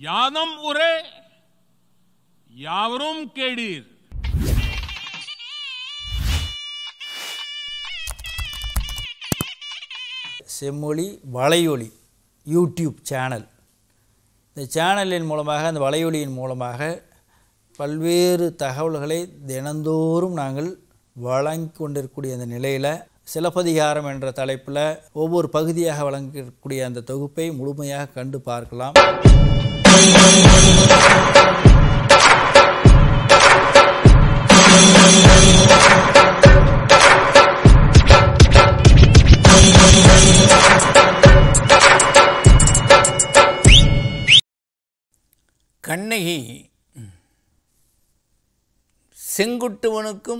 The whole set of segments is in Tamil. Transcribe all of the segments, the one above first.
யாதும் உரே யாவரும் கேடீர் செம்மொழி வலையொலி யூடியூப் சேனல் இந்த சேனலின் மூலமாக அந்த வலையொலியின் மூலமாக பல்வேறு தகவல்களை தினந்தோறும் நாங்கள் வழங்கி கொண்டிருக்கக்கூடிய அந்த நிலையில் சிலப்பதிகாரம் என்ற தலைப்பில் ஒவ்வொரு பகுதியாக வழங்கக்கூடிய அந்த தொகுப்பை முழுமையாக கண்டு பார்க்கலாம் கண்ணகி செங்குட்டுவனுக்கும்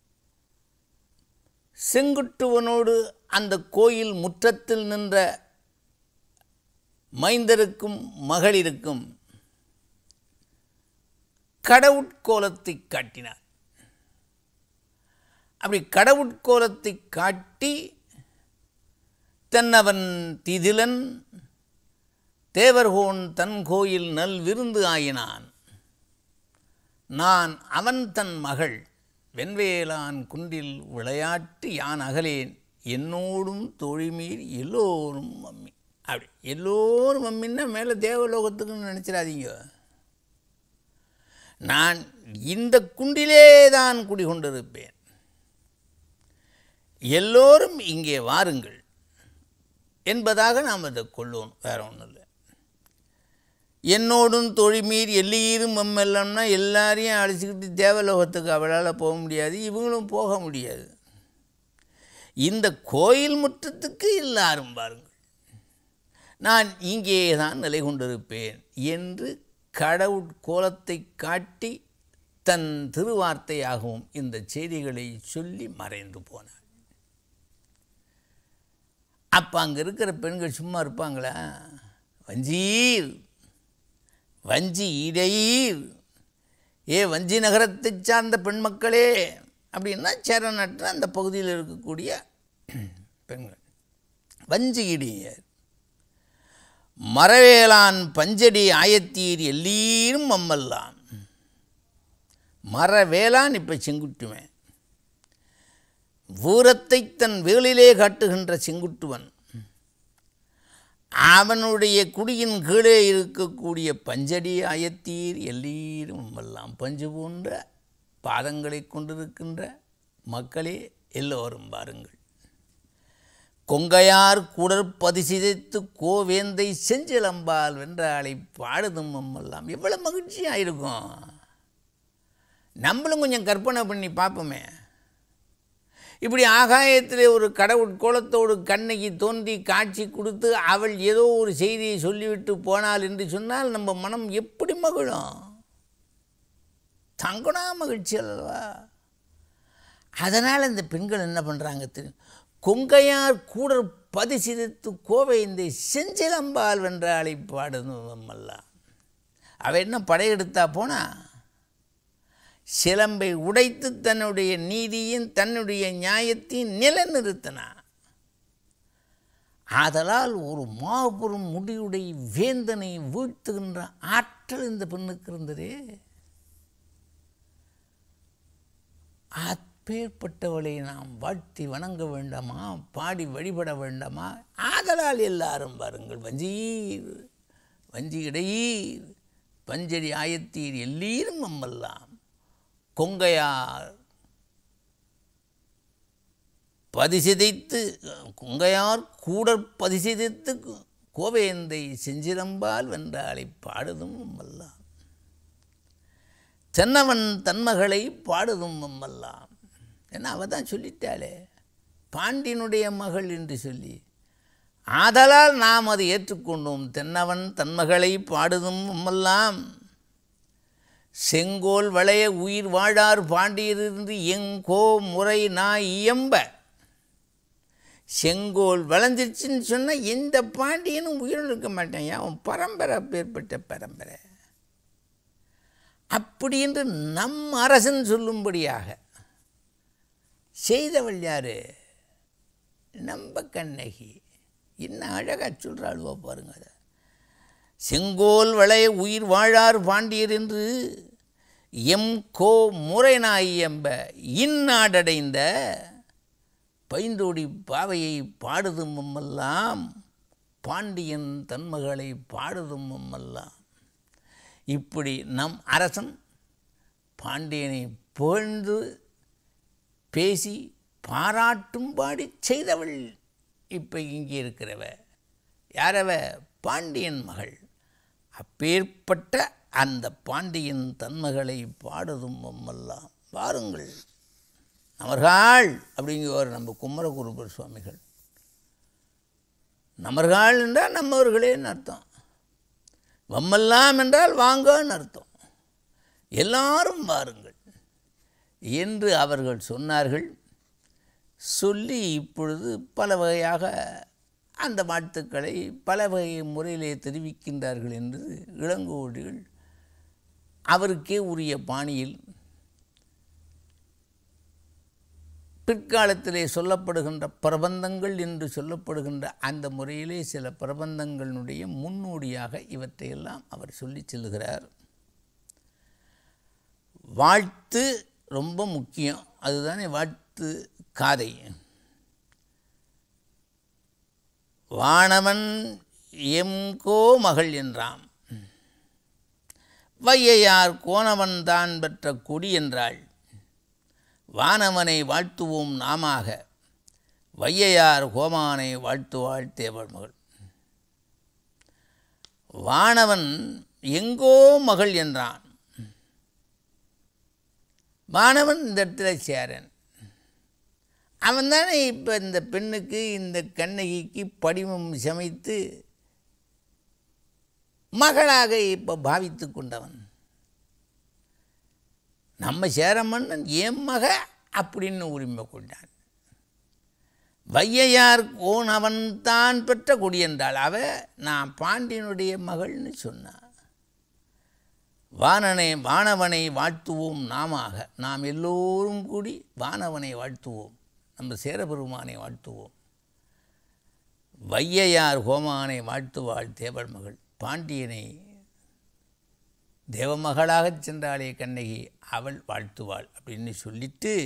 செங்குட்டுவனோடு அந்த கோயில் முற்றத்தில் நின்ற மைந்தருக்கும் மகளிருக்கும் கடவுட்கோலத்தை காட்டினார் அப்படி கடவுட்கோலத்தை காட்டி தென்னவன் திதிலன் தேவர்கோன் தன் கோயில் நல் விருந்து ஆயினான் நான் அவன் தன் மகள் வெண்வேலான் குன்றில் விளையாட்டு யான் அகலேன் என்னோடும் தோழிமீர் எல்லோரும் மம்மி அப்படி எல்லோரும் மம்மின்னா மேலே தேவலோகத்துக்குன்னு நினச்சிடாதீங்க நான் இந்த குண்டிலே தான் குடிகொண்டிருப்பேன் எல்லோரும் இங்கே வாருங்கள் என்பதாக நாம் அதை கொள்ளுவோம் வேற ஒன்றும் இல்லை என்னோடும் தொழிமீர் எல்லீரும் மம்மெல்லாம்னா எல்லாரையும் அழைச்சிக்கிட்டு தேவலோகத்துக்கு அவளால் போக முடியாது இவங்களும் போக முடியாது இந்த கோயில் முற்றத்துக்கு எல்லாரும் பாருங்கள் நான் இங்கே தான் நிலை கொண்டிருப்பேன் என்று கடவுட் கோலத்தை காட்டி தன் திருவார்த்தையாகவும் இந்த செய்திகளை சொல்லி மறைந்து போனார் அப்போ அங்கே இருக்கிற பெண்கள் சும்மா இருப்பாங்களா வஞ்சீர் வஞ்சி இடையீர் ஏ வஞ்சி நகரத்தைச் சார்ந்த பெண்மக்களே அப்படின்னா சேரநற்ற அந்த பகுதியில் இருக்கக்கூடிய பெண்கள் வஞ்சி இடையர் மரவேளான் பஞ்சடி ஆயத்தீர் எல்லீரும் மம்மல்லாம் மரவேளான் இப்போ செங்குட்டுவன் வீரத்தை தன் வேலிலே காட்டுகின்ற செங்குட்டுவன் அவனுடைய குடியின் கீழே இருக்கக்கூடிய பஞ்சடி ஆயத்தீர் எல்லீரும் எல்லாம் பஞ்சு போன்ற பாதங்களை கொண்டிருக்கின்ற மக்களே எல்லோரும் பாருங்கள் கொங்கையார் குடற் பதிசிதைத்து கோவேந்தை செஞ்சிலம்பால் வென்றாளை பாடுதும் எல்லாம் எவ்வளோ மகிழ்ச்சியாக இருக்கும் நம்மளும் கொஞ்சம் கற்பனை பண்ணி பார்ப்போமே இப்படி ஆகாயத்தில் ஒரு கடவுள் கோலத்தோடு கண்ணகி தோன்றி காட்சி கொடுத்து அவள் ஏதோ ஒரு செய்தியை சொல்லிவிட்டு போனாள் என்று சொன்னால் நம்ம மனம் எப்படி மகிழும் தங்குனா மகிழ்ச்சி அல்லவா அதனால் இந்த பெண்கள் என்ன பண்ணுறாங்க தெரியும் கொங்கையார் கூட பதிசிதித்து கோவை இந்த செஞ்சிலம்பால் வென்ற அழைப்பாடுன்னு அல்ல அவள் என்ன படையெடுத்தா போனா சிலம்பை உடைத்து தன்னுடைய நீதியின் தன்னுடைய நியாயத்தையும் நிலைநிறுத்தினா ஆதலால் ஒரு மாபெரும் முடிவுடைய வேந்தனை வீழ்த்துகின்ற ஆற்றல் இந்த பெண்ணுக்கு இருந்ததே அப்பேற்பட்டவளை நாம் வாழ்த்தி வணங்க வேண்டாமா பாடி வழிபட வேண்டாமா ஆதலால் எல்லாரும் பாருங்கள் வஞ்சீர் வஞ்சி இடையீர் பஞ்சடி ஆயத்தீர் எல்லீரும் அம்மல்லாம் கொங்கையார் பதிசிதைத்து கொங்கையார் கூடற் பதிசிதைத்து கோவேந்தை செஞ்சிலம்பால் வென்றாளை பாடுதும் அம்மல்லாம் தென்னவன் தன்மகளை பாடுதும் அம்மல்லாம் ஏன்னா அவள் தான் சொல்லிட்டாளே பாண்டியனுடைய மகள் என்று சொல்லி ஆதலால் நாம் அதை ஏற்றுக்கொண்டோம் தென்னவன் தன்மகளை பாடுதும் அம்மல்லாம் செங்கோல் வளைய உயிர் வாழார் பாண்டியரிருந்து எங்கோ முறை நான் இயம்ப செங்கோல் வளைஞ்சிருச்சுன்னு சொன்னால் எந்த பாண்டியனும் உயிரோடு இருக்க மாட்டான் அவன் பரம்பரை அப்பேற்பட்ட பரம்பரை அப்படி என்று நம் அரசன் சொல்லும்படியாக செய்தவள் யாரு நம்ம கண்ணகி என்ன அழகாக சொல்கிறாளுவோ பாருங்க அதை செங்கோல் வளைய உயிர் வாழார் பாண்டியர் என்று எம் கோ முறைநாய் எம்ப இந்நாடடைந்த பைந்தோடி பாவையை பாடுதும் மம்மெல்லாம் பாண்டியன் தன்மகளை பாடுதும் மம்மெல்லாம் இப்படி நம் அரசன் பாண்டியனை புகழ்ந்து பேசி பாராட்டும்பாடி செய்தவள் இப்போ இங்கே இருக்கிறவ யாரவ பாண்டியன் மகள் அப்பேற்பட்ட அந்த பாண்டியன் தன்மகளை பாடுதும் மம்மெல்லாம் பாருங்கள் நமர்கள் அப்படிங்குவார் நம்ம குமரகுருபர் சுவாமிகள் நமர்கள் என்றால் நம்மவர்களேன்னு அர்த்தம் வம்மெல்லாம் என்றால் வாங்கன்னு அர்த்தம் எல்லாரும் வாருங்கள் என்று அவர்கள் சொன்னார்கள் சொல்லி இப்பொழுது பல வகையாக அந்த வாழ்த்துக்களை பல வகை முறையிலே தெரிவிக்கின்றார்கள் என்று இளங்கோடிகள் அவருக்கே உரிய பாணியில் பிற்காலத்திலே சொல்லப்படுகின்ற பிரபந்தங்கள் என்று சொல்லப்படுகின்ற அந்த முறையிலே சில பிரபந்தங்களுடைய முன்னோடியாக இவற்றையெல்லாம் அவர் சொல்லி செல்கிறார் வாழ்த்து ரொம்ப முக்கியம் அதுதானே வாழ்த்து காதை வானவன் எம்கோ மகள் என்றாம் வையையார் கோணவன் தான் பெற்ற கொடி என்றாள் வானவனை வாழ்த்துவோம் நாமாக வையையார் கோமானை வாழ்த்துவாள் தேவள் மகள் வானவன் எங்கோ மகள் என்றான் வானவன் இந்த இடத்துல சேரன் அவன் தானே இப்போ இந்த பெண்ணுக்கு இந்த கண்ணகிக்கு படிமம் சமைத்து மகளாக இப்போ பாவித்து கொண்டவன் நம்ம சேரமன்னன் என் மக அப்படின்னு உரிமை கொண்டான் வையையார் கோன் அவன் தான் பெற்ற கொடி என்றாள் அவ நான் பாண்டியனுடைய மகள்னு சொன்னான் வானனை வானவனை வாழ்த்துவோம் நாமாக நாம் எல்லோரும் கூடி வானவனை வாழ்த்துவோம் நம்ம சேரபெருமானை வாழ்த்துவோம் வையையார் ஹோமானை வாழ்த்துவாள் தேவள் மகள் பாண்டியனை தேவமகளாகச் சென்றாளே கண்ணகி அவள் வாழ்த்துவாள் அப்படின்னு சொல்லிட்டு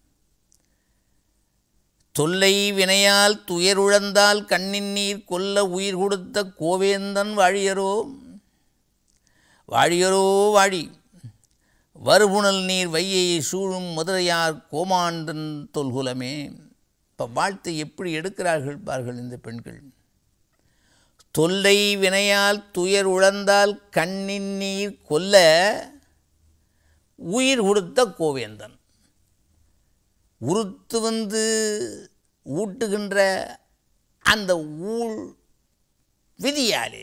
தொல்லை வினையால் துயருழந்தால் கண்ணின் நீர் கொல்ல உயிர் கொடுத்த கோவேந்தன் வாழியரோ வாழியரோ வாழி வருபுணல் நீர் வையை சூழும் மதுரையார் கோமாண்டன் தொல்குலமே இப்போ வாழ்த்தை எப்படி எடுக்கிறார்கள் பார்கள் இந்த பெண்கள் தொல்லை வினையால் துயர் உழந்தால் கண்ணின் நீர் கொல்ல உயிர் கொடுத்த கோவேந்தன் உறுத்து வந்து ஊட்டுகின்ற அந்த ஊழ் விதியாலே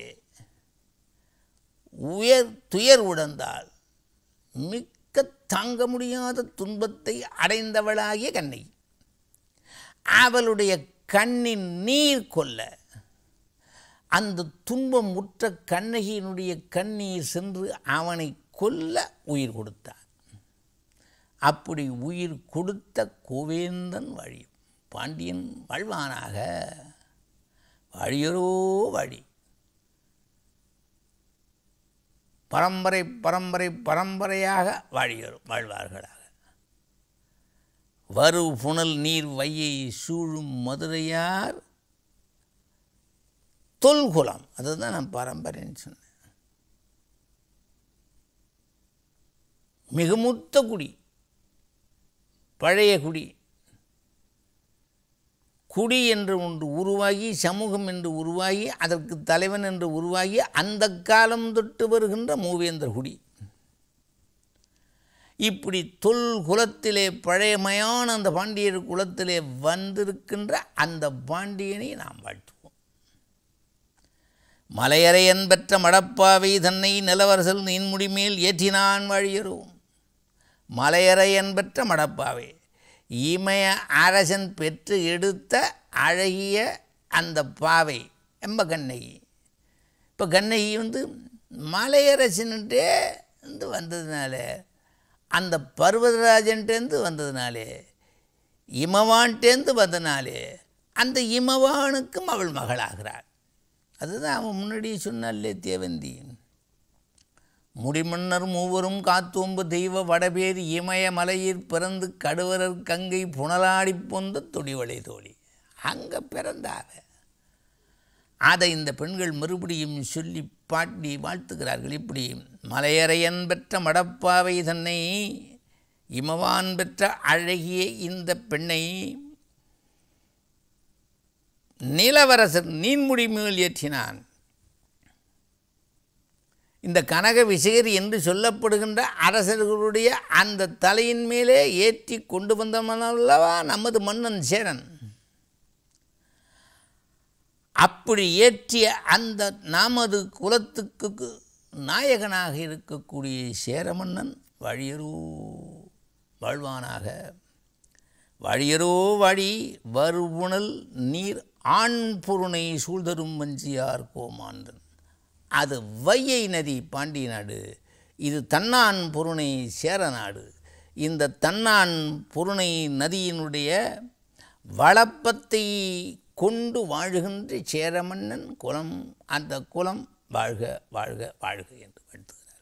உயர் துயர் உழந்தால் மிக்க தாங்க முடியாத துன்பத்தை அடைந்தவளாகிய கண்ணை அவளுடைய கண்ணின் நீர் கொல்ல அந்த துன்பம் முற்ற கண்ணகியினுடைய கண்ணீர் சென்று அவனை கொல்ல உயிர் கொடுத்தார் அப்படி உயிர் கொடுத்த கோவேந்தன் வழி பாண்டியன் வாழ்வானாக வழியரோ வழி பரம்பரை பரம்பரை பரம்பரையாக வாழியரும் வாழ்வார்களாக வரு புனல் நீர் வையை சூழும் மதுரையார் தொல்குலம் அதுதான் நான் பரம்பரைன்னு சொன்னேன் மிகமூத்த குடி பழைய குடி குடி என்று ஒன்று உருவாகி சமூகம் என்று உருவாகி அதற்கு தலைவன் என்று உருவாகி அந்த காலம் தொட்டு வருகின்ற மூவேந்தர் குடி இப்படி தொல் குலத்திலே பழையமையான அந்த பாண்டியர் குலத்திலே வந்திருக்கின்ற அந்த பாண்டியனை நாம் வாழ்த்துவோம் மலையறையன் பெற்ற மடப்பாவை தன்னை நிலவரசல் நீன்முடி மேல் ஏற்றினான் வழியரும் மலையறையன் பெற்ற மடப்பாவை இமய அரசன் பெற்று எடுத்த அழகிய அந்த பாவை எம்ப கண்ணகி இப்போ கண்ணகி வந்து மலையரசன்ட்டே வந்து வந்ததுனால அந்த பர்வதராஜன்ட்டேருந்து வந்ததுனாலே இமவான்ட்டேந்து வந்தனாலே அந்த இமவானுக்கும் அவள் மகளாகிறாள் அதுதான் அவன் முன்னாடியே சொன்னாலே தேவந்தி முடிமன்னர் மூவரும் காத்தோம்பு தெய்வ வடபேர் இமய மலையில் பிறந்து கடுவரர் கங்கை புனலாடி பொந்த தொடிவளை தோழி அங்கே பிறந்தாவ அதை இந்த பெண்கள் மறுபடியும் சொல்லி பாட்டி வாழ்த்துகிறார்கள் இப்படி மலையறையன் பெற்ற மடப்பாவை தன்னை இமவான் பெற்ற அழகிய இந்த பெண்ணை நிலவரசர் நீன்முடி மேல் ஏற்றினான் இந்த கனக விசேரி என்று சொல்லப்படுகின்ற அரசர்களுடைய அந்த தலையின் மேலே ஏற்றி கொண்டு வந்தவனல்லவா நமது மன்னன் சேரன் அப்படி ஏற்றிய அந்த நமது குலத்துக்கு நாயகனாக இருக்கக்கூடிய சேரமன்னன் வழியரோ வாழ்வானாக வழியரோ வழி வருவுணல் நீர் ஆண் பொருணை சூழ்தரும் வஞ்சியார் கோமாந்தன் அது வையை நதி பாண்டிய நாடு இது தன்னான் பொருணை சேர நாடு இந்த தன்னான் பொருணை நதியினுடைய வளப்பத்தை கொண்டு வாழுகின்ற சேரமன்னன் குலம் அந்த குலம் வாழ்க வாழ்க வாழ்க என்று வாழ்த்துகிறார்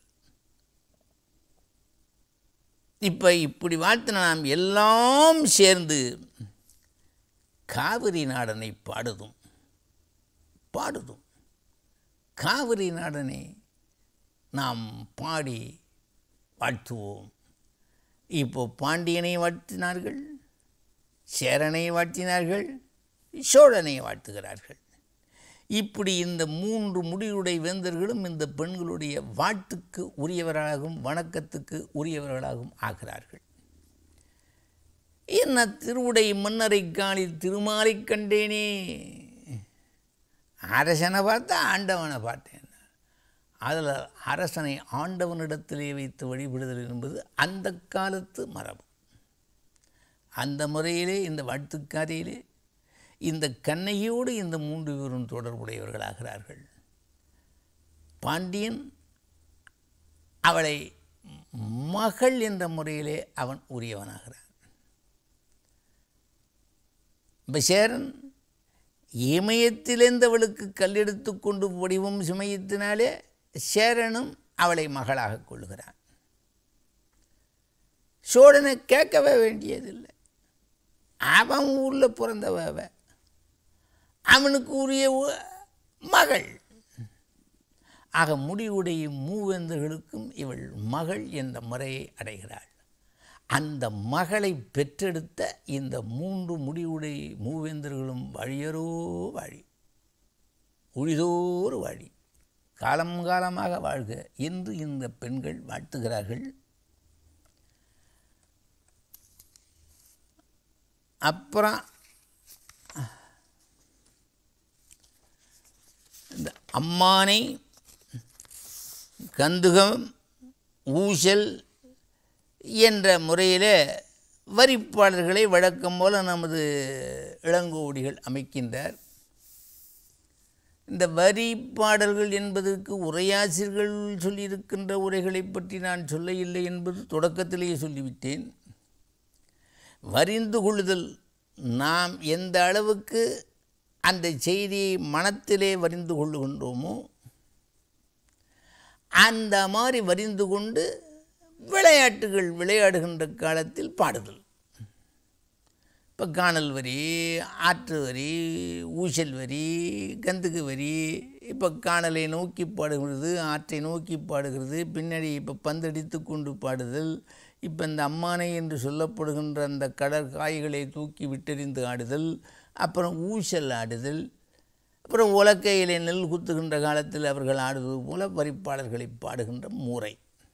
இப்போ இப்படி வாழ்த்தின நாம் எல்லாம் சேர்ந்து காவிரி நாடனை பாடுதும் பாடுதும் காவிரி நாடனை நாம் பாடி வாழ்த்துவோம் இப்போ பாண்டியனை வாழ்த்தினார்கள் சேரனை வாழ்த்தினார்கள் சோழனை வாழ்த்துகிறார்கள் இப்படி இந்த மூன்று முடிவுடைய வேந்தர்களும் இந்த பெண்களுடைய வாழ்த்துக்கு உரியவர்களாகவும் வணக்கத்துக்கு உரியவர்களாகவும் ஆகிறார்கள் என்ன திருவுடை மன்னரை காலில் திருமாலைக் கண்டேனே அரசனை பார்த்தா ஆண்டவனை பார்த்தேன் அதில் அரசனை ஆண்டவனிடத்திலே வைத்து வழிபடுதல் என்பது அந்த காலத்து மரபு அந்த முறையிலே இந்த வாழ்த்துக்காரியிலே இந்த கண்ணையோடு இந்த மூன்று பேரும் தொடர்புடையவர்களாகிறார்கள் பாண்டியன் அவளை மகள் என்ற முறையிலே அவன் உரியவனாகிறான் சேரன் இமயத்திலேந்தவளுக்கு கல்லெடுத்து கொண்டு வடிவம் சுமயத்தினாலே சேரனும் அவளை மகளாக கொள்கிறான் சோழனை கேட்கவே வேண்டியதில்லை அவன் ஊரில் பிறந்தவ அவ. அவனுக்கு உரிய உ- மகள் ஆக முடிவுடைய மூவேந்தர்களுக்கும் இவள் மகள் என்ற முறையை அடைகிறாள் அந்த மகளை பெற்றெடுத்த இந்த மூன்று முடிவுடைய மூவேந்தர்களும் வழியரோ வழி உழிதோறு வழி காலம் காலமாக வாழ்க என்று இந்த பெண்கள் வாழ்த்துகிறார்கள் அப்புறம் இந்த அம்மானை கந்துகம் ஊசல் என்ற முறையில் வரிப்பாளர்களை வழக்கம் போல நமது இளங்கோடிகள் அமைக்கின்றார் இந்த வரி பாடல்கள் என்பதற்கு உரையாசிரியர்கள் சொல்லியிருக்கின்ற உரைகளை பற்றி நான் சொல்ல இல்லை என்பது தொடக்கத்திலேயே சொல்லிவிட்டேன் வரிந்து கொள்ளுதல் நாம் எந்த அளவுக்கு அந்த செய்தியை மனத்திலே வரிந்து கொள்ளுகின்றோமோ அந்த மாதிரி வரிந்து கொண்டு விளையாட்டுகள் விளையாடுகின்ற காலத்தில் பாடுதல் இப்போ காணல் வரி ஆற்று வரி ஊசல் வரி கந்துக்கு வரி இப்போ காணலை நோக்கி பாடுகிறது ஆற்றை நோக்கி பாடுகிறது பின்னாடி இப்போ பந்தடித்து கொண்டு பாடுதல் இப்போ இந்த அம்மானை என்று சொல்லப்படுகின்ற அந்த கடற்காய்களை தூக்கி விட்டெறிந்து ஆடுதல் அப்புறம் ஊசல் ஆடுதல் அப்புறம் உலக்கையிலே நெல் குத்துகின்ற காலத்தில் அவர்கள் ஆடுவது போல வரிப்பாளர்களை பாடுகின்ற முறை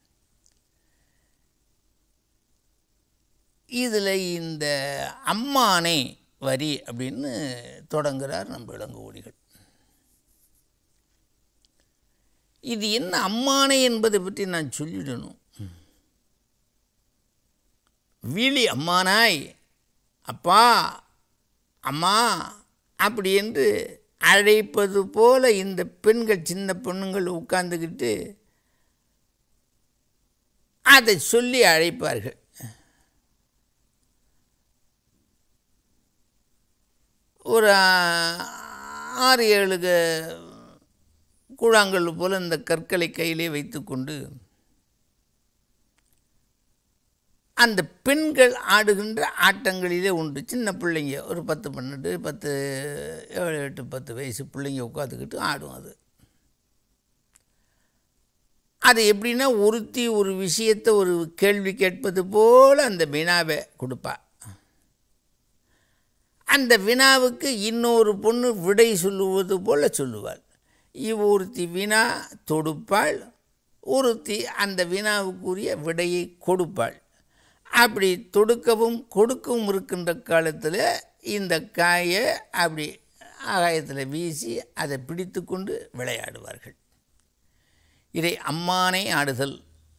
இதில் இந்த அம்மானை வரி அப்படின்னு தொடங்குகிறார் நம்ம இளங்கோடிகள் இது என்ன அம்மானை என்பதை பற்றி நான் சொல்லிடணும் விழி அம்மானாய் அப்பா அம்மா அப்படி என்று அழைப்பது போல இந்த பெண்கள் சின்ன பொண்ணுங்கள் உட்கார்ந்துக்கிட்டு அதை சொல்லி அழைப்பார்கள் ஒரு ஆ- ஆறு ஏழு க- கூழாங்கல் போல இந்த கற்களை கையிலே வைத்துக்கொண்டு அந்த பெண்கள் ஆடுகின்ற ஆட்டங்களிலே உண்டு சின்ன பிள்ளைங்க ஒரு பத்து பன்னெண்டு பத்து ஏழு எட்டு பத்து வயசு பிள்ளைங்க உட்காந்துக்கிட்டு ஆடும் அது அது எப்படின்னா ஒருத்தி ஒரு விஷயத்தை ஒரு கேள்வி கேட்பது போல் அந்த வினாவை கொடுப்பா அந்த வினாவுக்கு இன்னொரு பொண்ணு விடை சொல்லுவது போல சொல்லுவாள் இவ ஒருத்தி வினா தொடுப்பாள் ஒருத்தி அந்த வினாவுக்குரிய விடையை கொடுப்பாள் அப்படி தொடுக்கவும் கொடுக்கவும் இருக்கின்ற காலத்தில் இந்த காயை அப்படி ஆகாயத்தில் வீசி அதை பிடித்து கொண்டு விளையாடுவார்கள் இதை அம்மானை ஆடுதல்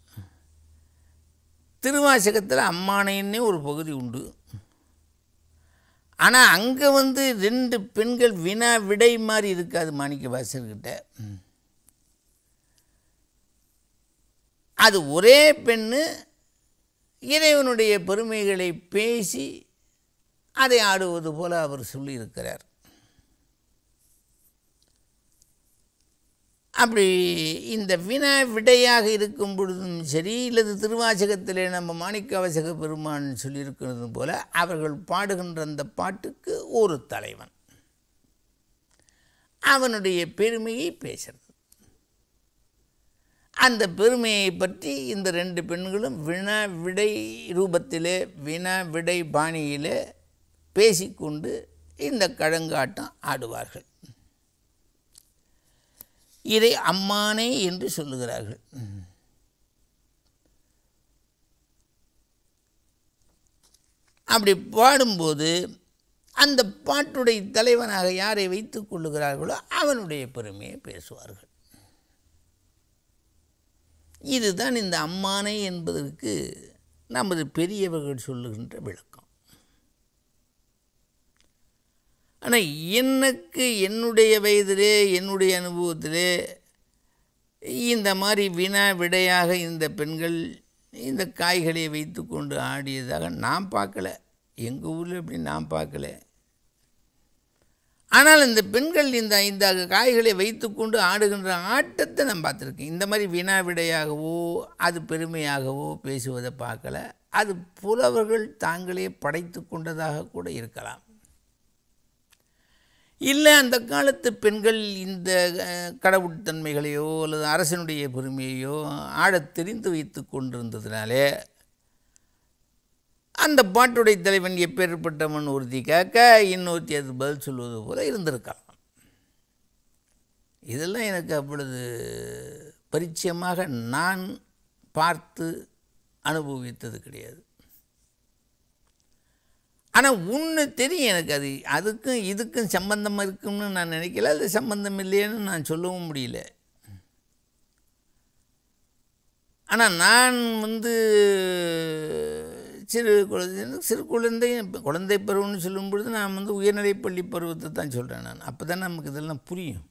திருவாசகத்தில் அம்மானைன்னே ஒரு பகுதி உண்டு ஆனால் அங்கே வந்து ரெண்டு பெண்கள் வினா விடை மாதிரி இருக்காது மாணிக்க வாசர்கிட்ட அது ஒரே பெண்ணு இறைவனுடைய பெருமைகளை பேசி அதை ஆடுவது போல அவர் சொல்லியிருக்கிறார் அப்படி இந்த வினா விடையாக இருக்கும் பொழுதும் சரி இல்லது திருவாசகத்திலே நம்ம மாணிக்கவாசக பெருமான் சொல்லியிருக்கிறது போல அவர்கள் பாடுகின்ற அந்த பாட்டுக்கு ஒரு தலைவன் அவனுடைய பெருமையை பேசுறது அந்த பெருமையை பற்றி இந்த ரெண்டு பெண்களும் வினா விடை ரூபத்திலே வினா விடை பாணியிலே பேசிக்கொண்டு இந்த கழங்காட்டம் ஆடுவார்கள் இதை அம்மானே என்று சொல்லுகிறார்கள் அப்படி பாடும்போது அந்த பாட்டுடைய தலைவனாக யாரை வைத்துக் கொள்ளுகிறார்களோ அவனுடைய பெருமையை பேசுவார்கள் இதுதான் இந்த அம்மானை என்பதற்கு நமது பெரியவர்கள் சொல்லுகின்ற விளக்கம் ஆனால் எனக்கு என்னுடைய வயதிலே என்னுடைய அனுபவத்திலே இந்த மாதிரி வினா விடையாக இந்த பெண்கள் இந்த காய்களை வைத்து கொண்டு ஆடியதாக நான் பார்க்கல எங்கள் ஊரில் இப்படி நான் பார்க்கல ஆனால் இந்த பெண்கள் இந்த இந்த காய்களை வைத்துக்கொண்டு ஆடுகின்ற ஆட்டத்தை நான் பார்த்துருக்கேன் இந்த மாதிரி வினா விடையாகவோ அது பெருமையாகவோ பேசுவதை பார்க்கல அது புலவர்கள் தாங்களே படைத்து கொண்டதாக கூட இருக்கலாம் இல்லை அந்த காலத்து பெண்கள் இந்த அஹ், கடவுட்தன்மைகளையோ அல்லது அரசனுடைய பெருமையையோ ஆடத் தெரிந்து வைத்து கொண்டிருந்ததினாலே அந்த பாட்டுடைய தலைவன் எப்பேற்பட்டவன் ஒருத்தி கேட்க இன்னொருத்தி அது பதில் சொல்வது போல இருந்திருக்கலாம் இதெல்லாம் எனக்கு அப்பொழுது பரிச்சயமாக நான் பார்த்து அனுபவித்தது கிடையாது ஆனால் ஒன்று தெரியும் எனக்கு அது அதுக்கும் இதுக்கும் சம்பந்தம் இருக்கும்னு நான் நினைக்கல அது சம்பந்தம் இல்லைன்னு நான் சொல்லவும் முடியல ஆனால் நான் வந்து சிறு குழந்தை சிறு குழந்தை குழந்தை பருவம்னு சொல்லும் பொழுது நான் வந்து உயர்நிலைப்பள்ளி பருவத்தை தான் சொல்கிறேன் நான் அப்போ தான் நமக்கு இதெல்லாம் புரியும்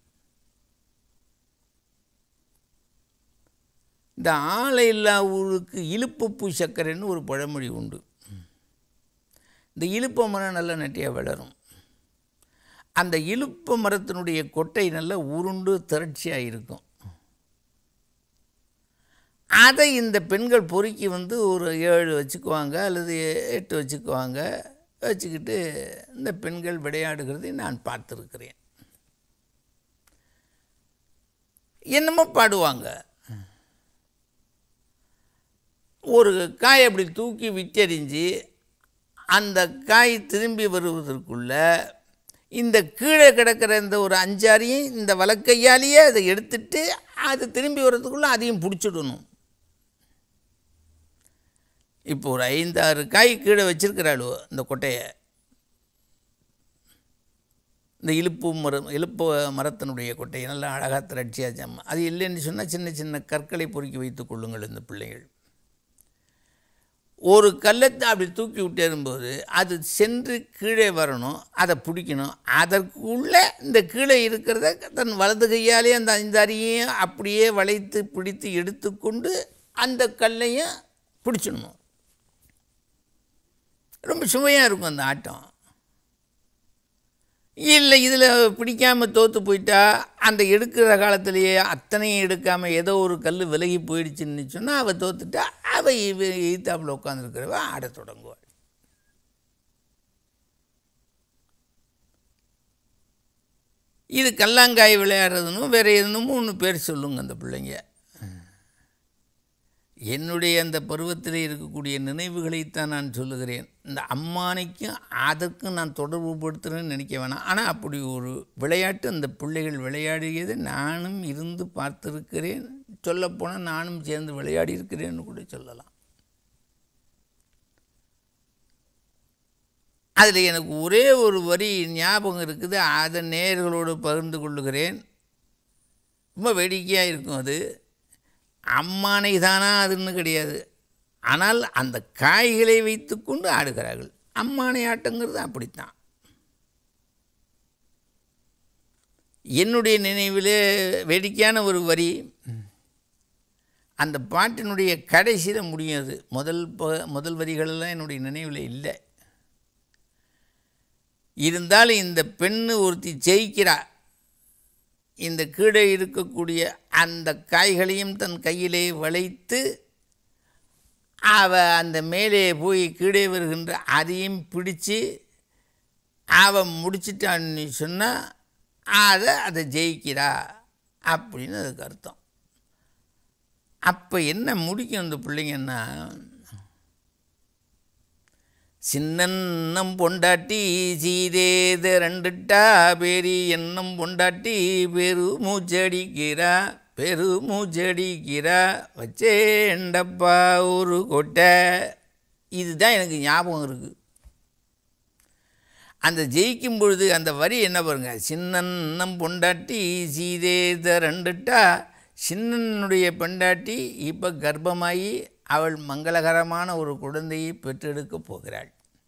இந்த ஆலை இல்லா ஊருக்கு இழுப்புப்பூ சர்க்கரைன்னு ஒரு பழமொழி உண்டு இந்த இழுப்ப மரம் நல்லா நெட்டியாக வளரும் அந்த இழுப்ப மரத்தினுடைய கொட்டை நல்லா உருண்டு திரட்சியாக இருக்கும் அதை இந்த பெண்கள் பொறுக்கி வந்து ஒரு ஏழு வச்சுக்குவாங்க அல்லது எட்டு வச்சுக்குவாங்க வச்சுக்கிட்டு இந்த பெண்கள் விளையாடுகிறதை நான் பார்த்துருக்கிறேன் என்னமோ பாடுவாங்க ஒரு காய் அப்படி தூக்கி விற்றெறிஞ்சு அந்த காய் திரும்பி வருவதற்குள்ள இந்த கீழே கிடக்கிற இந்த ஒரு அஞ்சாரையும் இந்த வலக்கையாலேயே அதை எடுத்துட்டு அது திரும்பி வர்றதுக்குள்ளே அதையும் பிடிச்சிடணும் இப்போ ஒரு ஐந்தாறு காய் கீழே வச்சிருக்கிறாளோ இந்த கொட்டையை இந்த இழுப்பு மரம் இழுப்பு மரத்தினுடைய கொட்டையை நல்லா அழகாக திரட்சியாக ஜம்ம அது இல்லைன்னு சொன்னால் சின்ன சின்ன கற்களை பொறுக்கி வைத்துக் கொள்ளுங்கள் இந்த பிள்ளைகள் ஒரு கல்லத்தை அப்படி தூக்கி விட்டேரும்போது அது சென்று கீழே வரணும் அதை பிடிக்கணும் அதற்குள்ளே இந்த கீழே இருக்கிறத தன் வலது கையாலே அந்த ஐந்து அரியையும் அப்படியே வளைத்து பிடித்து எடுத்துக்கொண்டு அந்த கல்லையும் பிடிச்சிடணும் ரொம்ப சுவையாக இருக்கும் அந்த ஆட்டம் இல்லை இதில் பிடிக்காமல் தோற்று போயிட்டா அந்த எடுக்கிற காலத்திலேயே அத்தனையும் எடுக்காமல் ஏதோ ஒரு கல் விலகி போயிடுச்சுன்னு சொன்னால் அவள் தோத்துட்டா அவள் இவ ஈத்தாப்பில் உட்காந்துருக்கிறவ ஆடத் தொடங்குவாள் இது கல்லாங்காய் விளையாடுறதுன்னு வேறு எதுனும் ஒன்று பேர் சொல்லுங்க அந்த பிள்ளைங்க என்னுடைய அந்த பருவத்தில் இருக்கக்கூடிய நினைவுகளைத்தான் நான் சொல்லுகிறேன் இந்த அம்மானைக்கும் அதற்கும் நான் தொடர்பு படுத்துகிறேன்னு நினைக்க வேணாம் ஆனால் அப்படி ஒரு விளையாட்டு அந்த பிள்ளைகள் விளையாடியதை நானும் இருந்து பார்த்துருக்கிறேன் சொல்லப்போனால் நானும் சேர்ந்து விளையாடி இருக்கிறேன்னு கூட சொல்லலாம் அதில் எனக்கு ஒரே ஒரு வரி ஞாபகம் இருக்குது அதை நேயர்களோடு பகிர்ந்து கொள்ளுகிறேன் ரொம்ப வேடிக்கையாக இருக்கும் அது அம்மானை தானா அதுன்னு கிடையாது ஆனால் அந்த காய்களை வைத்துக்கொண்டு ஆடுகிறார்கள் அம்மானை ஆட்டங்கிறது அப்படித்தான் என்னுடைய நினைவிலே வேடிக்கையான ஒரு வரி அந்த பாட்டினுடைய கடைசியில் முடியும் அது முதல் ப முதல் வரிகளெல்லாம் என்னுடைய நினைவில் இல்லை இருந்தாலும் இந்த பெண்ணு ஒருத்தி ஜெயிக்கிறா இந்த கீழே இருக்கக்கூடிய அந்த காய்களையும் தன் கையிலே வளைத்து அவ அந்த மேலே போய் கீழே வருகின்ற அதையும் பிடிச்சு அவன் முடிச்சிட்டான்னு சொன்னால் அதை அதை ஜெயிக்கிறா அப்படின்னு அதுக்கு அர்த்தம் அப்போ என்ன முடிக்கும் அந்த பிள்ளைங்கன்னா சின்னம் பொண்டாட்டி சீதேத ரெண்டுட்டா பேரி எண்ணம் பொண்டாட்டி பெரு மூச்சடிக்கிறா பெரு மூச்சடிக்கிறா வச்சேண்டப்பா ஒரு கொட்டை இதுதான் எனக்கு ஞாபகம் இருக்குது அந்த ஜெயிக்கும் பொழுது அந்த வரி என்ன பாருங்க சின்னன்னம் பொண்டாட்டி சீதேத ரெண்டுட்டா சின்னனுடைய பெண்டாட்டி இப்போ கர்ப்பமாகி அவள் மங்களகரமான ஒரு குழந்தையை பெற்றெடுக்க போகிறாள்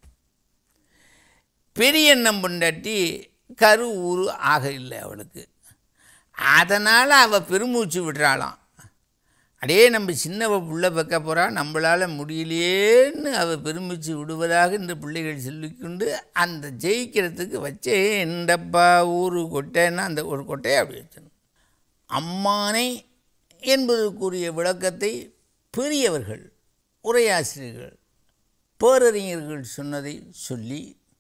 பெரிய எண்ணம் பொண்டாட்டி கரு ஊரு ஆக இல்லை அவளுக்கு அதனால் அவள் பெருமூச்சு விடுறாளாம் அடே நம்ம சின்னவ புள்ள வைக்க போகிறா நம்மளால் முடியலையேன்னு அவள் பெருமிச்சு விடுவதாக இந்த பிள்ளைகள் சொல்லிக்கொண்டு அந்த ஜெயிக்கிறதுக்கு வச்சே இந்தப்பா ஊரு கொட்டைன்னா அந்த ஒரு கொட்டையை அப்படி வச்சணும் அம்மானை என்பதற்குரிய விளக்கத்தை பெரியவர்கள் உரையாசிரியர்கள் பேரறிஞர்கள் சொன்னதை சொல்லி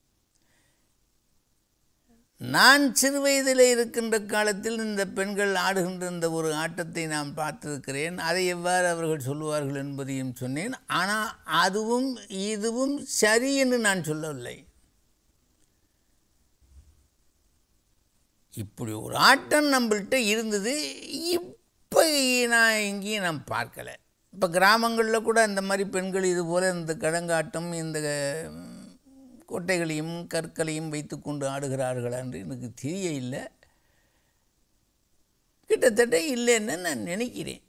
நான் சிறு வயதில் இருக்கின்ற காலத்தில் இந்த பெண்கள் ஆடுகின்ற இந்த ஒரு ஆட்டத்தை நான் பார்த்திருக்கிறேன் அதை எவ்வாறு அவர்கள் சொல்லுவார்கள் என்பதையும் சொன்னேன் ஆனால் அதுவும் இதுவும் சரி என்று நான் சொல்லவில்லை இப்படி ஒரு ஆட்டம் நம்மள்கிட்ட இருந்தது இப்போ நான் எங்கேயும் நான் பார்க்கலை இப்போ கிராமங்களில் கூட இந்த மாதிரி பெண்கள் இது போல் இந்த கிழங்காட்டம் இந்த கொட்டைகளையும் கற்களையும் வைத்துக்கொண்டு ஆடுகிறார்களா என்று எனக்கு தெரிய இல்லை கிட்டத்தட்ட இல்லைன்னு நான் நினைக்கிறேன்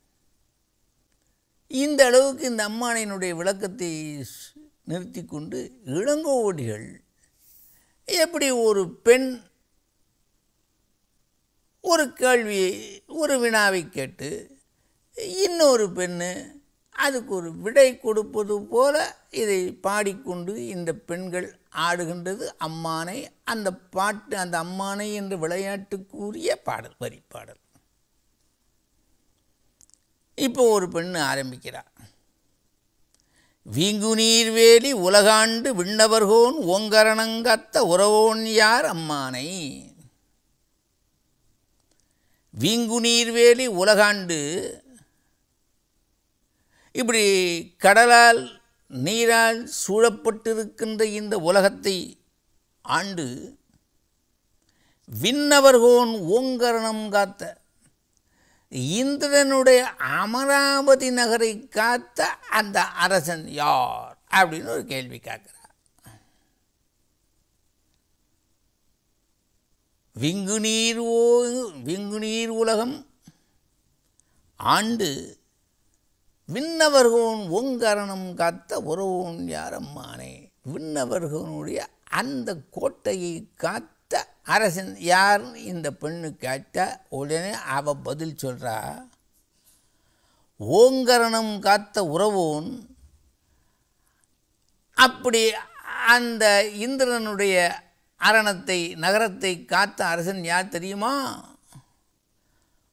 இந்த அளவுக்கு இந்த அம்மானினுடைய விளக்கத்தை நிறுத்தி கொண்டு இளங்கோவடிகள் எப்படி ஒரு பெண் ஒரு கேள்வியை ஒரு வினாவை கேட்டு இன்னொரு பெண்ணு அதுக்கு ஒரு விடை கொடுப்பது போல இதை பாடிக்கொண்டு இந்த பெண்கள் ஆடுகின்றது அம்மானை அந்த பாட்டு அந்த அம்மானை என்ற விளையாட்டுக்குரிய பாடல் வரி பாடல் இப்போ ஒரு பெண்ணு ஆரம்பிக்கிறார் வீங்குநீர் வேலி உலகாண்டு விண்ணவர்கோன் ஓங்கரணங்கத்த உறவோன் யார் அம்மானை வீங்குநீர் வேலி உலகாண்டு இப்படி கடலால் நீரால் சூழப்பட்டிருக்கின்ற இந்த உலகத்தை ஆண்டு விண்ணவர்கோன் ஓங்கரணம் காத்த இந்திரனுடைய அமராவதி நகரை காத்த அந்த அரசன் யார் அப்படின்னு ஒரு கேள்வி கேட்குறார் விங்குநீர் ஓ விங்குநீர் உலகம் ஆண்டு விண்ணவர்கோன் ஓங்கரணம் காத்த உறவோன் யாரம்மானே விண்ணவர்களுடைய அந்த கோட்டையை காத்த அரசன் யார் இந்த பெண்ணு கேட்ட உடனே அவ பதில் சொல்கிறா ஓங்கரணம் காத்த உறவோன் அப்படி அந்த இந்திரனுடைய அரணத்தை நகரத்தை காத்த அரசன் யார் தெரியுமா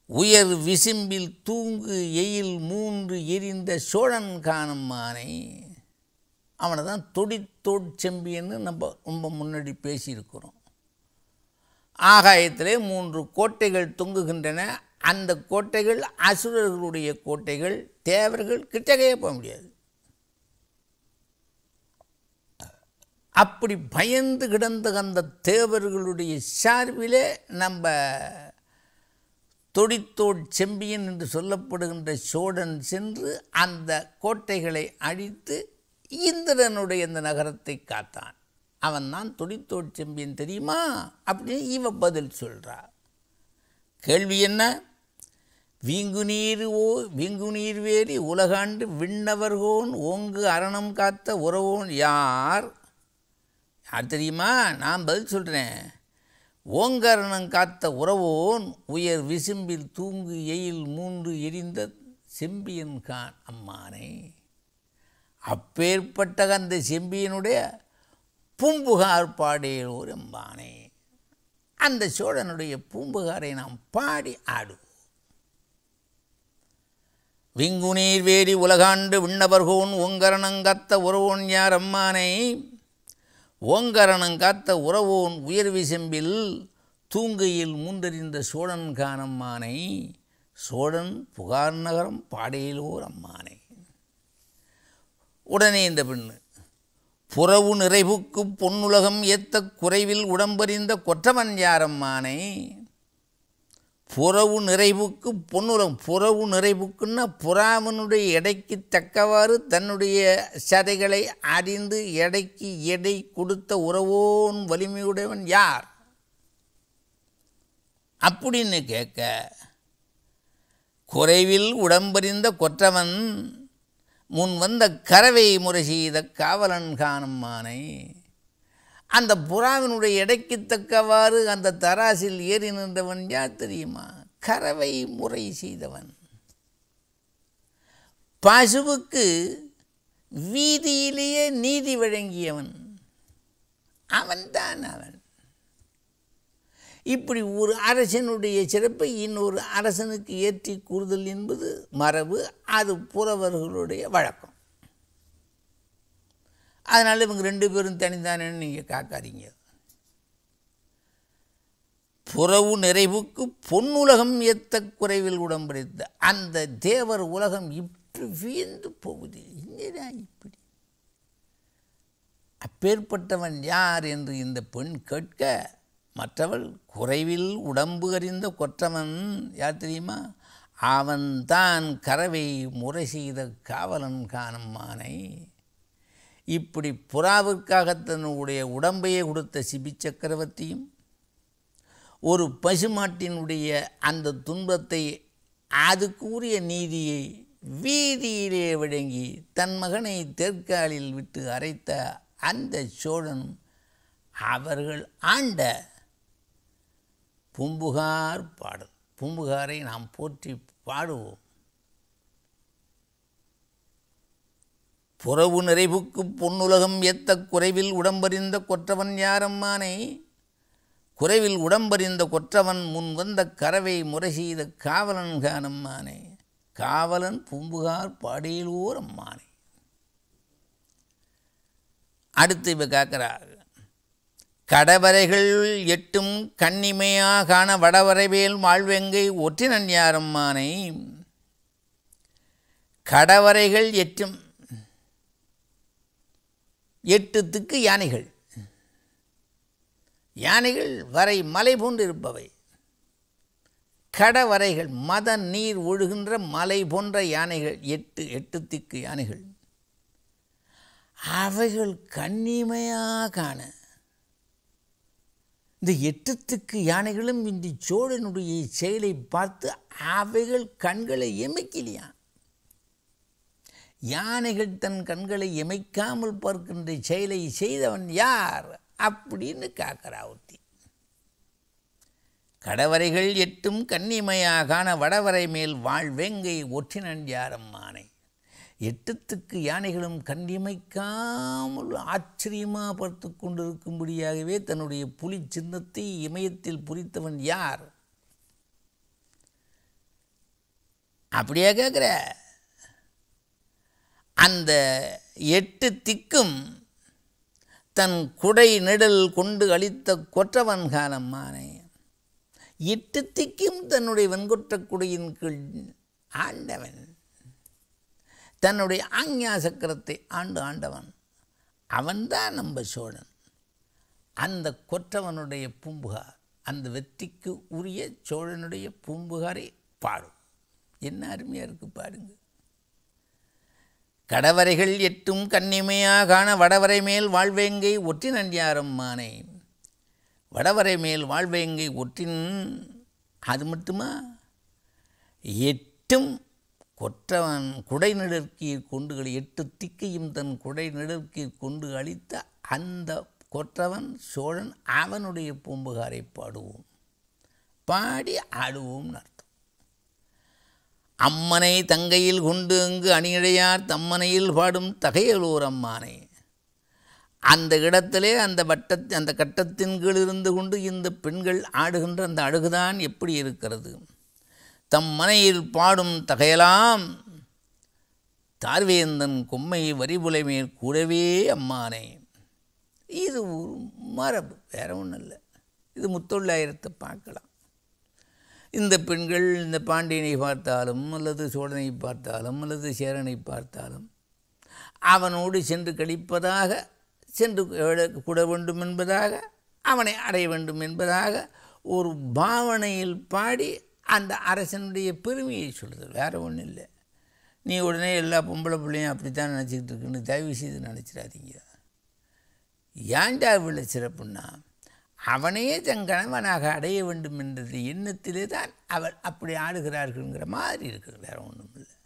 உயர் விசும்பில் தூங்கு எயில் மூன்று எரிந்த சோழன் காணும் மானை அவனை தான் தொடித்தோட் செம்பியன்னு நம்ம ரொம்ப முன்னாடி பேசியிருக்கிறோம் ஆகாயத்திலே மூன்று கோட்டைகள் தொங்குகின்றன அந்த கோட்டைகள் அசுரர்களுடைய கோட்டைகள் தேவர்கள் கிட்டகையே போக முடியாது அப்படி பயந்து கிடந்த அந்த தேவர்களுடைய சார்பிலே நம்ம தொடித்தோட் செம்பியன் என்று சொல்லப்படுகின்ற சோழன் சென்று அந்த கோட்டைகளை அழித்து இந்திரனுடைய இந்த நகரத்தை காத்தான் அவன் தான் தொடித்தோட் செம்பியன் தெரியுமா அப்படின்னு இவ பதில் சொல்றா கேள்வி என்ன வீங்குநீர் ஓ வீங்குநீர் வேலி உலகாண்டு விண்ணவர்கோன் ஓங்கு அரணம் காத்த உறவோன் யார் யார் தெரியுமா நான் பதில் சொல்கிறேன் ஓங்கரணம் காத்த உறவோன் உயர் விசும்பில் தூங்கு எயில் மூன்று எரிந்த செம்பியன் கான் அம்மானை அப்பேற்பட்ட அந்த செம்பியனுடைய பூம்புகார் பாடேலோர் எம்பானே அந்த சோழனுடைய பூம்புகாரை நாம் பாடி ஆடுவோம் விங்குநீர் வேடி உலகாண்டு விண்ணவர்கோன் ஓங்கரணங்காத்த உறவோன் யார் அம்மானை ஓங்கரணங்காத்த உறவோன் உயர்வி செம்பில் தூங்கையில் மூன்றறிந்த சோழன் காணம்மானை சோழன் புகார் நகரம் பாடையிலோர் அம்மானை உடனே இந்த பெண்ணு புறவு நிறைவுக்கு பொன்னுலகம் ஏத்த குறைவில் உடம்பறிந்த கொற்றவன் யாரம்மானை புறவு நிறைவுக்கு பொன்னுலகம் புறவு நிறைவுக்குன்னா புறாவனுடைய எடைக்கு தக்கவாறு தன்னுடைய சதைகளை அறிந்து எடைக்கு எடை கொடுத்த உறவோன் வலிமையுடையவன் யார் அப்படின்னு கேட்க குறைவில் உடம்பறிந்த கொற்றவன் முன் வந்த கரவை முறை செய்த காவலன் காணும் மானை அந்த புறாவினுடைய எடைக்கு தக்கவாறு அந்த தராசில் ஏறி நின்றவன் யார் தெரியுமா கரவை முறை செய்தவன் பசுவுக்கு வீதியிலேயே நீதி வழங்கியவன் அவன்தான் அவன் இப்படி ஒரு அரசனுடைய சிறப்பை இன்னொரு அரசனுக்கு ஏற்றி கூறுதல் என்பது மரபு அது புறவர்களுடைய வழக்கம் அதனால் இவங்க ரெண்டு பேரும் தனித்தானேன்னு நீங்கள் காக்காதீங்க புறவு நிறைவுக்கு பொன்னுலகம் ஏத்த குறைவில் உடம்படைத்த அந்த தேவர் உலகம் இப்படி வியந்து போகுது என்னடா இப்படி அப்பேற்பட்டவன் யார் என்று இந்த பெண் கேட்க மற்றவள் குறைவில் உடம்பு அறிந்த கொற்றவன் யார் தெரியுமா அவன்தான் கரவை முறை செய்த காவலன் காணும் மானை இப்படி புறாவிற்காக தன்னுடைய உடம்பையே கொடுத்த சிபி சக்கரவர்த்தியும் ஒரு பசுமாட்டினுடைய அந்த துன்பத்தை அதுக்குரிய நீதியை வீதியிலே வழங்கி தன் மகனை தெற்காலில் விட்டு அரைத்த அந்த சோழனும் அவர்கள் ஆண்ட பூம்புகார் பாடல் பூம்புகாரை நாம் போற்றி பாடுவோம் புறவு நிறைவுக்கு பொன்னுலகம் எத்த குறைவில் உடம்பறிந்த கொற்றவன் யாரம்மானை குறைவில் உடம்பறிந்த கொற்றவன் முன் வந்த கரவை முறை செய்த காவலன் கானம்மானே காவலன் பூம்புகார் பாடியிலோர் அம்மானே அடுத்து இவ காக்கிறார் கடவரைகள் எட்டும் கண்ணிமையா காண வடவரைவேல் வாழ்வெங்கை ஒற்றினன் யாரம்மானை கடவரைகள் எட்டும் எட்டு திக்கு யானைகள் யானைகள் வரை மலை போன்று இருப்பவை கடவரைகள் மத நீர் ஒழுகின்ற மலை போன்ற யானைகள் எட்டு எட்டு திக்கு யானைகள் அவைகள் கண்ணிமையாக காண இந்த எட்டுத்துக்கு யானைகளும் இந்த சோழனுடைய செயலை பார்த்து அவைகள் கண்களை எமைக்கலையாம் யானைகள் தன் கண்களை எமைக்காமல் பார்க்கின்ற செயலை செய்தவன் யார் அப்படின்னு காக்கிறா ஒருத்தி கடவரைகள் எட்டும் கன்னிமையாகான வடவரை மேல் வாழ்வெங்கை ஒற்றினன் யாரம்மானை எட்டுத்துக்கு யானைகளும் கண்டிமைக்காமல் ஆச்சரியமாக பார்த்து கொண்டிருக்கும்படியாகவே தன்னுடைய புலி சின்னத்தை இமயத்தில் புரித்தவன் யார் அப்படியே கேட்குற அந்த எட்டு திக்கும் தன் குடை நெடல் கொண்டு அளித்த கொற்றவன் காலம்மானே எட்டு திக்கும் தன்னுடைய வெண்கொற்றக் குடையின் கீழ் ஆண்டவன் தன்னுடைய ஆஞ்ஞா சக்கரத்தை ஆண்டு ஆண்டவன் அவன்தான் நம்ம சோழன் அந்த கொற்றவனுடைய பூம்புகார் அந்த வெற்றிக்கு உரிய சோழனுடைய பூம்புகாரை பாடும் என்ன அருமையாக இருக்குது பாருங்க கடவரைகள் எட்டும் கன்னிமையா காண வடவரை மேல் வாழ்வேங்கை ஒற்றி நன்றியாரம் மானே வடவரை மேல் வாழ்வேங்கை ஒற்றின் அது மட்டுமா எட்டும் கொற்றவன் குடை நெடுக்கீர் கொண்டு எட்டு திக்கையும் தன் குடை நெடுக்கீர் கொண்டு அளித்த அந்த கொற்றவன் சோழன் அவனுடைய பூம்புகாரை பாடுவோம் பாடி ஆடுவோம்னு அர்த்தம் அம்மனை தங்கையில் கொண்டு அங்கு அணியடையார் தம்மனையில் பாடும் தகையலூர் அம்மானை அந்த இடத்திலே அந்த வட்ட அந்த கட்டத்தின் கீழ் இருந்து கொண்டு இந்த பெண்கள் ஆடுகின்ற அந்த அழகுதான் எப்படி இருக்கிறது தம் மனையில் பாடும் தகையலாம் தார்வேந்தன் கொம்மை வரிபுலை மேல் கூடவே அம்மானே இது ஒரு மரபு வேற ஒன்றும் இல்லை இது முத்தொள்ளாயிரத்தை பார்க்கலாம் இந்த பெண்கள் இந்த பாண்டியனை பார்த்தாலும் அல்லது சோழனை பார்த்தாலும் அல்லது சேரனை பார்த்தாலும் அவனோடு சென்று கழிப்பதாக சென்று கூட வேண்டும் என்பதாக அவனை அடைய வேண்டும் என்பதாக ஒரு பாவனையில் பாடி அந்த அரசனுடைய பெருமையை சொல்லுது வேற ஒன்றும் இல்லை நீ உடனே எல்லா பொம்பளை பிள்ளையும் அப்படித்தான் நினச்சிக்கிட்டு இருக்குன்னு தயவு செய்து நினச்சிடாதீங்க ஏன்டா இவ்வளோ சிறப்புன்னா அவனையே தன் கணவனாக அடைய வேண்டும் என்ற எண்ணத்திலே தான் அவர் அப்படி ஆடுகிறார்கள்ங்கிற மாதிரி இருக்குது வேற ஒன்றும் இல்லை